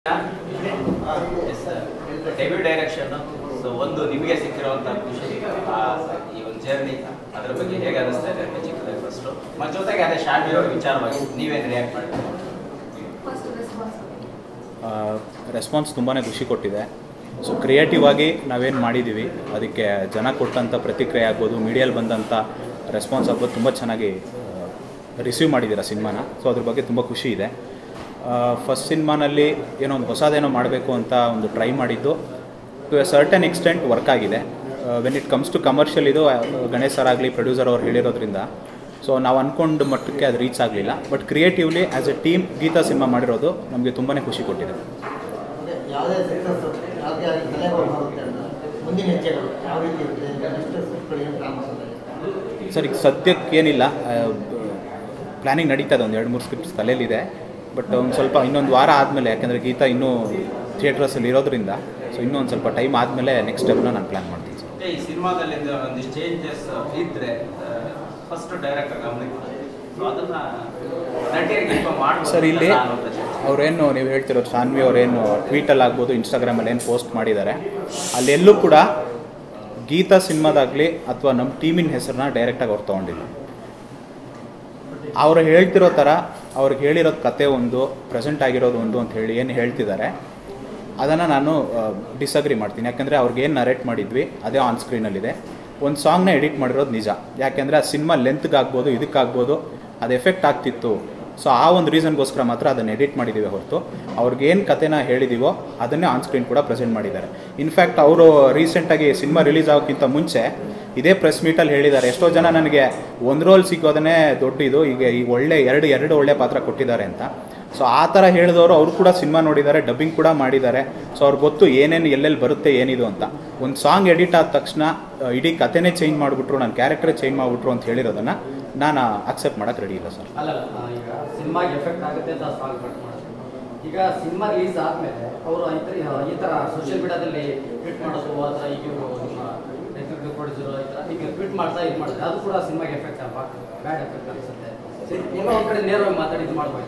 Debut direction so ಒಂದು ನಿಮಗೆ ಸಿಕ್ಕಿರುವಂಥ ಖುಷಿ ಆ, ಈ ಒಂದು ಜರ್ನಿ ಅದ್ರ ಬಗ್ಗೆ ಹೇಗೆ ಅನಿಸ್ತಾ ಇದೆ ಅಂತ ಚಿಕ್ಕದಾಗಿ ಫಸ್ಟು ಮತ್ತು ಜೊತೆಗೆ ಅದೇ ಶಾಂತಿ ಅವ್ರ ವಿಚಾರವಾಗಿ ನೀವೇನು ರಿಯಾಕ್ಟ್ ಮಾಡ್ತೀರಿ ಫಸ್ಟ್ ರೆಸ್ಪಾನ್ಸ್ ರೆಸ್ಪಾನ್ಸ್ ತುಂಬಾ ಖುಷಿ ಕೊಟ್ಟಿದೆ ಸೊ ಕ್ರಿಯೇಟಿವ್ ಆಗಿ ನಾವೇನು ಮಾಡಿದ್ದೀವಿ ಅದಕ್ಕೆ ಜನ ಕೊಟ್ಟಂಥ ಪ್ರತಿಕ್ರಿಯೆ ಆಗ್ಬೋದು ಮೀಡಿಯಲ್ಲಿ ಬಂದಂಥ ರೆಸ್ಪಾನ್ಸ್ ಆಗ್ಬೋದು ತುಂಬ ಚೆನ್ನಾಗಿ ರಿಸೀವ್ ಮಾಡಿದ್ದೀರಾ ಸಿನಿಮಾನ ಸೊ ಅದ್ರ ಬಗ್ಗೆ ತುಂಬ ಖುಷಿ ಇದೆ ಫಸ್ಟ್ ಸಿನಿಮಾನಲ್ಲಿ ಏನೋ ಒಂದು ಹೊಸದೇನೋ ಮಾಡಬೇಕು ಅಂತ ಒಂದು ಟ್ರೈ ಮಾಡಿದ್ದು to a certain extent work ಆಗಿದೆ when it comes to commercial ಇದು ಆ, ಗಣೇಶ್ ಸರ್ ಆಗಲಿ ಪ್ರೊಡ್ಯೂಸರ್ ಅವ್ರು ಹೇಳಿರೋದ್ರಿಂದ ಸೊ ನಾವು ಅಂದ್ಕೊಂಡು ಮಟ್ಟಕ್ಕೆ ಅದು ರೀಚ್ ಆಗಲಿಲ್ಲ but creatively as a team Geetha cinema ಮಾಡಿರೋದು ನಮಗೆ ತುಂಬಾ ಖುಷಿ ಕೊಟ್ಟಿದೆ ಅಂದ್ರೆ ಯಾವುದೇ ಸಕ್ಸಸ್ ಯಾವುದೇ ಆಗಲಿ ತಲೆಗಳು ಬರುತ್ತೆ ಅಂತ ಮುಂದಿನ ಹೆಜ್ಜೆಗಳು ಯಾವ ರೀತಿ ಇರುತ್ತೆ ನೆಕ್ಸ್ಟ್ ಸ್ಟೆಪ್ಗಳು ಏನು ಪ್ಲಾನ್ ಮಾಡ್ತಾರೆ ಸರ್ ಈಗ ಸದ್ಯಕ್ಕೆ ಏನಿಲ್ಲ ಪ್ಲ್ಯಾನಿಂಗ್ ನಡೀತದೆ ಒಂದು ಎರಡು ಮೂರು ಸ್ಕ್ರಿಪ್ಟ್ಸ್ ತಲೆಯಲ್ಲಿದೆ ಬಟ್ ಒಂದು ಸ್ವಲ್ಪ ಇನ್ನೊಂದು ವಾರ ಆದಮೇಲೆ ಯಾಕಂದರೆ ಗೀತಾ ಇನ್ನೂ ಥಿಯೇಟ್ರಸಲ್ಲಿ ಇರೋದ್ರಿಂದ ಸೊ ಇನ್ನೂ ಒಂದು ಸ್ವಲ್ಪ ಟೈಮ್ ಆದಮೇಲೆ ನೆಕ್ಸ್ಟ್ ಸ್ಟೆಪ್ನ ನಾನು ಪ್ಲ್ಯಾನ್ ಮಾಡ್ತೀನಿ ಸರ್ ಈ ಸಿನಿಮಾದಲ್ಲಿ ಒಂದಿಷ್ಟು ಚೇಂಜಸ್ ಇದ್ರೆ ಫಸ್ಟ್ ಡೈರೆಕ್ಟರ್ ಗಮನಕ್ಕೆ ಸೊ ಅದನ್ನ ನಟಿಯರಿಗೆ ಇನ್ಫಾರ್ಮ್ ಮಾಡ್ಬೋದು ಸರ್ ಇಲ್ಲಿ ಅನ್ನೋ ಪ್ರಶ್ನೆ. ಅವರೇನು ನೀವು ಹೇಳ್ತಿರೋದು ಶಾನ್ವಿ ಅವರೇನು ಟ್ವೀಟಲ್ಲಿ ಆಗ್ಬೋದು ಇನ್ಸ್ಟಾಗ್ರಾಮಲ್ಲಿ ಏನು ಪೋಸ್ಟ್ ಮಾಡಿದ್ದಾರೆ ಅಲ್ಲೆಲ್ಲೂ ಕೂಡ ಗೀತಾ ಸಿನಿಮಾದಾಗಲಿ ಅಥವಾ ನಮ್ಮ ಟೀಮಿನ ಹೆಸರನ್ನ ಡೈರೆಕ್ಟಾಗಿ ಅವ್ರು ತೊಗೊಂಡಿಲ್ಲ ಅವರು ಹೇಳ್ತಿರೋ ಥರ ಅವ್ರಿಗೆ ಹೇಳಿರೋದು ಕತೆ ಒಂದು ಪ್ರೆಸೆಂಟ್ ಆಗಿರೋದು ಒಂದು ಅಂತ ಹೇಳಿ ಏನು ಹೇಳ್ತಿದ್ದಾರೆ ಅದನ್ನು ನಾನು ಡಿಸಗ್ರಿ ಮಾಡ್ತೀನಿ ಯಾಕೆಂದರೆ ಅವ್ರಿಗೆ ಏನು ನರೇಟ್ ಮಾಡಿದ್ವಿ ಅದೇ ಆನ್ ಸ್ಕ್ರೀನಲ್ಲಿದೆ ಒಂದು ಸಾಂಗ್ನ ಎಡಿಟ್ ಮಾಡಿರೋದು ನಿಜ ಯಾಕೆಂದರೆ ಆ ಸಿನಿಮಾ ಲೆಂತ್ಗಾಗ್ಬೋದು ಇದಕ್ಕಾಗ್ಬೋದು ಅದು ಎಫೆಕ್ಟ್ ಆಗ್ತಿತ್ತು ಸೊ ಆ ಒಂದು ರೀಸನ್ಗೋಸ್ಕರ ಮಾತ್ರ ಅದನ್ನು ಎಡಿಟ್ ಮಾಡಿದ್ದೀವಿ ಹೊರತು ಅವ್ರಿಗೆ ಏನು ಕತೆನ ಹೇಳಿದ್ದೀವೋ ಅದನ್ನೇ ಆನ್ ಸ್ಕ್ರೀನ್ ಕೂಡ ಪ್ರೆಸೆಂಟ್ ಮಾಡಿದ್ದಾರೆ ಇನ್ಫ್ಯಾಕ್ಟ್ ಅವರು ರೀಸೆಂಟಾಗಿ ಸಿನಿಮಾ ರಿಲೀಸ್ ಆಗೋಕ್ಕಿಂತ ಮುಂಚೆ ಇದೇ ಪ್ರೆಸ್ ಮೀಟಲ್ಲಿ ಹೇಳಿದ್ದಾರೆ ಎಷ್ಟೋ ಜನ ನನಗೆ ಒಂದು ರೋಲ್ ಸಿಗೋದನ್ನೇ ದೊಡ್ಡ ಇದು ಈಗ ಈ ಒಳ್ಳೆ ಎರಡು ಎರಡು ಒಳ್ಳೆ ಪಾತ್ರ ಕೊಟ್ಟಿದ್ದಾರೆ ಅಂತ ಸೊ ಆ ಥರ ಹೇಳಿದವರು ಅವರು ಕೂಡ ಸಿನಿಮಾ ನೋಡಿದ್ದಾರೆ ಡಬ್ಬಿಂಗ್ ಕೂಡ ಮಾಡಿದ್ದಾರೆ ಸೊ ಅವ್ರಿಗೆ ಗೊತ್ತು ಏನೇನು ಎಲ್ಲೆಲ್ಲಿ ಬರುತ್ತೆ ಏನಿದು ಅಂತ ಒಂದು ಸಾಂಗ್ ಎಡಿಟ್ ಆದ ತಕ್ಷಣ ಆ, ಇಡೀ ಕತೆನೇ ಚೇಂಜ್ ಮಾಡಿಬಿಟ್ರು ನನ್ನ ಕ್ಯಾರೆಕ್ಟರ್ ಚೇಂಜ್ ಮಾಡಿಬಿಟ್ರು ಅಂತ ಹೇಳಿರೋದನ್ನು ನಾನು ಅಕ್ಸೆಪ್ಟ್ ಮಾಡೋಕ್ಕೆ ರೆಡಿ ಇಲ್ಲ ಸರ್ ಅಲ್ಲಲ್ಲ ಆ, ಈಗ ಸಿನಿಮಾಗೆ ಎಫೆಕ್ಟ್ ಆಗುತ್ತೆ ಅಂತ ಸಾಲ್ವ್ ಕಟ್ ಮಾಡೋದು ಈಗ ಸಿನಿಮಾ ರಿಲೀಸ್ ಆದಮೇಲೆ ಅವರು ಈ ಥರ ಈ ಥರ ಸೋಷಿಯಲ್ ಮೀಡಿಯಾದಲ್ಲಿ ಟ್ವೀಟ್ ಮಾಡೋದು ಅಥವಾ ಈಗ ಇವರು ನಿಮ್ಮ ಎಕ್ಸಿಕ್ಯೂಟಿವ್ ಪ್ರೊಡ್ಯೂಸರ್ ಈ ಥರ ಈಗ ಟ್ವೀಟ್ ಮಾಡ್ತಾ ಇದು ಮಾಡಿದ್ರೆ ಅದು ಕೂಡ ಸಿನಿಮಾಗೆ ಎಫೆಕ್ಟ್ ಆಗ್ಬಾರ್ದು ಬ್ಯಾಡ್ ಎಫೆಕ್ಟ್ ಅನಿಸುತ್ತೆ ನಿಮ್ಮ ಒಂದು ಕಡೆ ನೇರವಾಗಿ ಮಾತಾಡಿ ಇದು ಮಾಡ್ಬೇಕು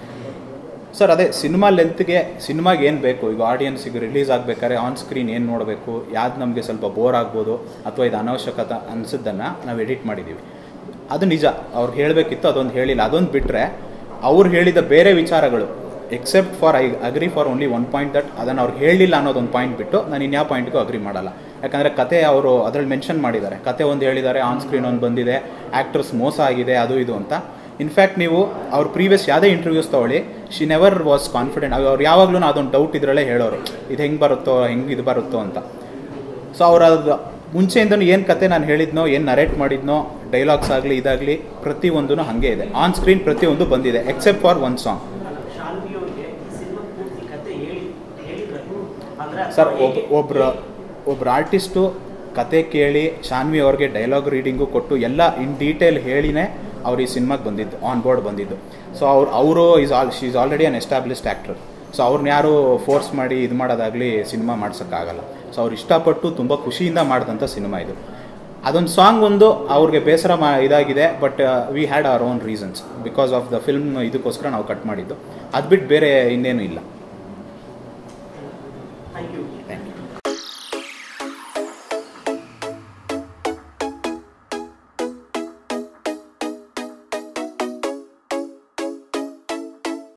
ಸರ್ ಅದೇ ಸಿನಿಮಾ ಲೆಂತ್ಗೆ ಸಿನಿಮಾಗೆ ಏನು ಬೇಕು ಈಗ ಆಡಿಯನ್ಸಿಗೆ ರಿಲೀಸ್ ಆಗಬೇಕಾದ್ರೆ ಆನ್ ಸ್ಕ್ರೀನ್ ಏನು ನೋಡಬೇಕು ಯಾವ್ದು ನಮಗೆ ಸ್ವಲ್ಪ ಬೋರ್ ಆಗ್ಬೋದು ಅಥವಾ ಇದು ಅನವಶ್ಯಕತೆ ಅನಿಸಿದ್ದನ್ನು ನಾವು ಎಡಿಟ್ ಮಾಡಿದ್ದೀವಿ ಅದು ನಿಜ ಅವ್ರಿಗೆ ಹೇಳಬೇಕಿತ್ತು ಅದೊಂದು ಹೇಳಿಲ್ಲ ಅದೊಂದು ಬಿಟ್ಟರೆ ಅವ್ರು ಹೇಳಿದ ಬೇರೆ ವಿಚಾರಗಳು except for I agree for only one point that ಅದನ್ನು ಅವ್ರಿಗೆ ಹೇಳಿಲ್ಲ ಅನ್ನೋದೊಂದು ಪಾಯಿಂಟ್ ಬಿಟ್ಟು ನಾನು ಇನ್ಯಾವ ಪಾಯಿಂಟ್ಗೂ ಅಗ್ರಿ ಮಾಡಲ್ಲ ಯಾಕಂದರೆ ಕತೆ ಅವರು ಅದರಲ್ಲಿ ಮೆನ್ಷನ್ ಮಾಡಿದ್ದಾರೆ ಕತೆ ಒಂದು ಹೇಳಿದ್ದಾರೆ ಆನ್ ಸ್ಕ್ರೀನ್ ಒಂದು ಬಂದಿದೆ ಆ್ಯಕ್ಟರ್ಸ್ ಮೋಸ ಆಗಿದೆ ಅದು ಇದು ಅಂತ ಇನ್ಫ್ಯಾಕ್ಟ್ ನೀವು ಅವ್ರ ಪ್ರೀವಿಯಸ್ ಯಾವುದೇ ಇಂಟರ್ವ್ಯೂಸ್ ತೊಗೊಳ್ಳಿ ಶಿ ನೆವರ್ ವಾಸ್ ಕಾನ್ಫಿಡೆಂಟ್ ಅವ್ರು ಯಾವಾಗಲೂ ಅದೊಂದು ಡೌಟ್ ಇದರಲ್ಲೇ ಹೇಳೋರು ಇದು ಹೆಂಗೆ ಬರುತ್ತೋ ಹೆಂಗೆ ಇದು ಬರುತ್ತೋ ಅಂತ ಸೊ ಅವ್ರ ಅದು ಮುಂಚೆಯಿಂದನೂ ಏನು ಕತೆ ನಾನು ಹೇಳಿದ್ನೋ ಏನು ನರೇಟ್ ಮಾಡಿದ್ನೋ ಡೈಲಾಗ್ಸ್ ಆಗಲಿ ಇದಾಗಲಿ ಪ್ರತಿಯೊಂದೂ ಹಾಗೆ ಇದೆ ಆನ್ ಸ್ಕ್ರೀನ್ ಪ್ರತಿಯೊಂದು ಬಂದಿದೆ except for one song Shanvi ಅವ್ರಿಗೆ ಈ ಸಿನಿಮಾ ಪೂರ್ತಿ ಕತೆ ಹೇಳಿ ಹೇಳಿದ್ರು ಅಂದ್ರೆ ಸರ್ ಒಬ್ ಒಬ್ರು ಒಬ್ರು ಆರ್ಟಿಸ್ಟು ಕತೆ ಕೇಳಿ ಶಾನ್ವಿ ಅವ್ರಿಗೆ ಡೈಲಾಗ್ ರೀಡಿಂಗು ಕೊಟ್ಟು ಎಲ್ಲ ಇನ್ ಡೀಟೇಲ್ ಹೇಳಿನೇ ಅವ್ರು ಈ ಸಿನಿಮಾಗೆ ಬಂದಿದ್ದು ಆನ್ ಬೋರ್ಡ್ ಬಂದಿದ್ದು ಸೊ ಅವ್ರು ಅವರು is all she is already an established actor so ಅವ್ರನ್ನ ಯಾರು ಫೋರ್ಸ್ ಮಾಡಿ ಇದು ಮಾಡೋದಾಗಲಿ ಸಿನಿಮಾ ಮಾಡ್ಸೋಕ್ಕಾಗಲ್ಲ ಸೊ ಅವ್ರು ಇಷ್ಟಪಟ್ಟು ತುಂಬ ಖುಷಿಯಿಂದ ಮಾಡಿದಂಥ ಸಿನಿಮಾ ಇದು ಅದೊಂದು ಸಾಂಗ್ ಒಂದು ಅವ್ರಿಗೆ ಬೇಸರ ಮಾ ಇದಾಗಿದೆ but we had our own reasons because of the film ಇದಕ್ಕೋಸ್ಕರ ನಾವು ಕಟ್ ಮಾಡಿದ್ದು ಅದು ಬಿಟ್ಟು ಬೇರೆ ಇನ್ನೇನು ಇಲ್ಲ